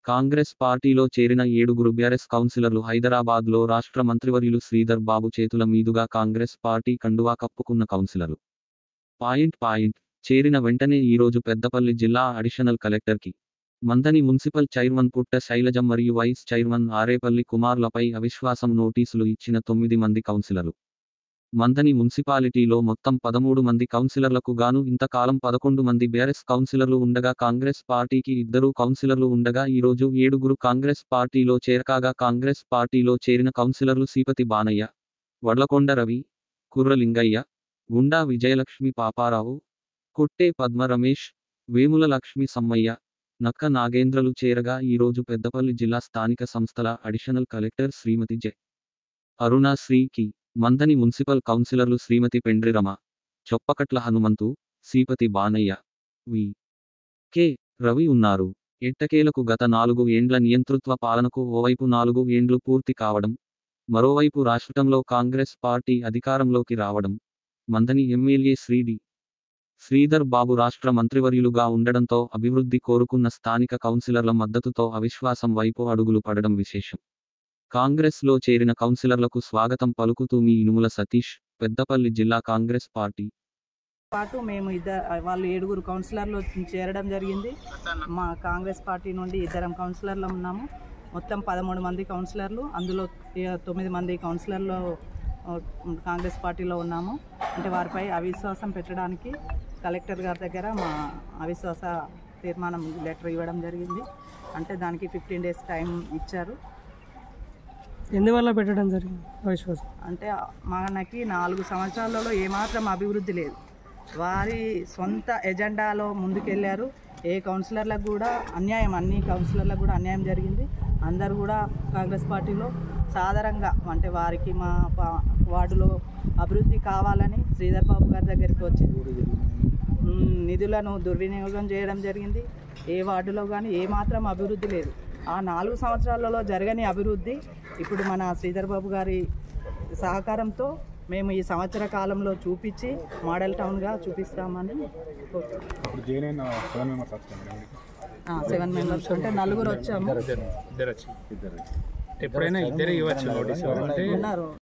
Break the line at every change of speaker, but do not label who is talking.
కాంగ్రెస్ పార్టీలో చేరిన ఏడుగురు బీఆర్ఎస్ కౌన్సిలర్లు హైదరాబాద్లో రాష్ట్ర మంత్రివర్యులు శ్రీధర్ బాబు చేతుల మీదుగా కాంగ్రెస్ పార్టీ కండువా కప్పుకున్న కౌన్సిలర్లు పాయింట్ పాయింట్ చేరిన వెంటనే ఈరోజు పెద్దపల్లి జిల్లా అడిషనల్ కలెక్టర్కి మందని మున్సిపల్ చైర్మన్ పుట్ట శైలజం మరియు వైస్ చైర్మన్ ఆరేపల్లి కుమార్లపై అవిశ్వాసం నోటీసులు ఇచ్చిన తొమ్మిది మంది కౌన్సిలర్లు మందని మున్సిపాలిటీలో మొత్తం పదమూడు మంది కౌన్సిలర్లకు గాను ఇంతకాలం పదకొండు మంది బీఆర్ఎస్ కౌన్సిలర్లు ఉండగా కాంగ్రెస్ పార్టీకి ఇద్దరు కౌన్సిలర్లు ఉండగా ఈరోజు ఏడుగురు కాంగ్రెస్ పార్టీలో చేరకాగా కాంగ్రెస్ పార్టీలో చేరిన కౌన్సిలర్లు సీపతి బానయ్య వడ్లకొండ రవి కుర్రలింగయ్య గుండా విజయలక్ష్మి పాపారావు కొట్టే పద్మ రమేష్ వేముల లక్ష్మి సమ్మయ్య నక్క నాగేంద్రలు చేరగా ఈరోజు పెద్దపల్లి జిల్లా స్థానిక సంస్థల additional collector Shrimati J Aruna శ్రీకి మందని మున్సిపల్ కౌన్సిలర్లు శ్రీమతి పెండ్రి రమ చొప్పకట్ల హనుమంతు సీపతి బానయ్య వి కె రవి ఉన్నారు ఎట్టకేలకు గత నాలుగు ఏండ్ల నియంతృత్వ పాలనకు ఓవైపు నాలుగు ఏండ్లు పూర్తి కావడం మరోవైపు రాష్ట్రంలో కాంగ్రెస్ పార్టీ అధికారంలోకి రావడం మందని ఎమ్మెల్యే శ్రీడి శ్రీధర్ బాబు రాష్ట్ర మంత్రివర్యులుగా ఉండడంతో అభివృద్ధి కోరుకున్న స్థానిక కౌన్సిలర్ల మద్దతుతో అవిశ్వాసం వైపు అడుగులు పడడం విశేషం కాంగ్రెస్లో చేరిన కౌన్సిలర్లకు స్వాగతం పలుకుతూ మీ ఇనుముల సతీష్ పెద్దపల్లి జిల్లా కాంగ్రెస్ పార్టీ
పాటు మేము ఇద్దరు వాళ్ళు ఏడుగురు కౌన్సిలర్లు చేరడం జరిగింది మా కాంగ్రెస్ పార్టీ నుండి ఇద్దరం కౌన్సిలర్లు ఉన్నాము మొత్తం పదమూడు మంది కౌన్సిలర్లు అందులో ఏ- తొమ్మిది మంది కౌన్సిలర్లు ఆ, కాంగ్రెస్ పార్టీలో ఉన్నాము అంటే వారిపై అవిశ్వాసం పెట్టడానికి కలెక్టర్ గారి దగ్గర మా అవిశ్వాస తీర్మానం లెటర్ ఇవ్వడం జరిగింది అంటే దానికి ఫిఫ్టీన్ డేస్ టైం ఇచ్చారు
ఎందువల్ల పెట్టడం జరిగింది అవిశ్వాసం
అంటే మనకి నాలుగు సంవత్సరాలలో ఏమాత్రం అభివృద్ధి లేదు వారి సొంత ఎజెండాలో ముందుకెళ్ళారు ఏ కౌన్సిలర్లకు కూడా అన్యాయం అన్ని కౌన్సిలర్లకు కూడా అన్యాయం జరిగింది అందరు కూడా కాంగ్రెస్ పార్టీలో సాధారణంగా అంటే వారికి మా పా- వార్డులో అభివృద్ధి కావాలని శ్రీధర్ బాబు గారి దగ్గరికి వచ్చి మ్, నిధులను దుర్వినియోగం చేయడం జరిగింది ఏ వార్డులో కానీ ఏమాత్రం అభివృద్ధి లేదు ఆ నాలుగు సంవత్సరాలలో జరగని అభివృద్ధి ఇప్పుడు మన శ్రీధర్ బాబు గారి సహకారంతో మేము ఈ సంవత్సర కాలంలో చూపించి మోడల్ టౌన్గా చూపిస్తామని కోరుతున్నాం.
ఇప్పుడు జైన్ అయిన సెవెన్ మెంబర్స్ వచ్చాము
ఆ, సెవెన్ మెంబర్స్ అంటే నలుగురు వచ్చాము
ఇద్దరు వచ్చి ఎప్పుడైనా ఇద్దరే ఇవ్వచ్చు నోటీస్ అంటే
ఉన్నారు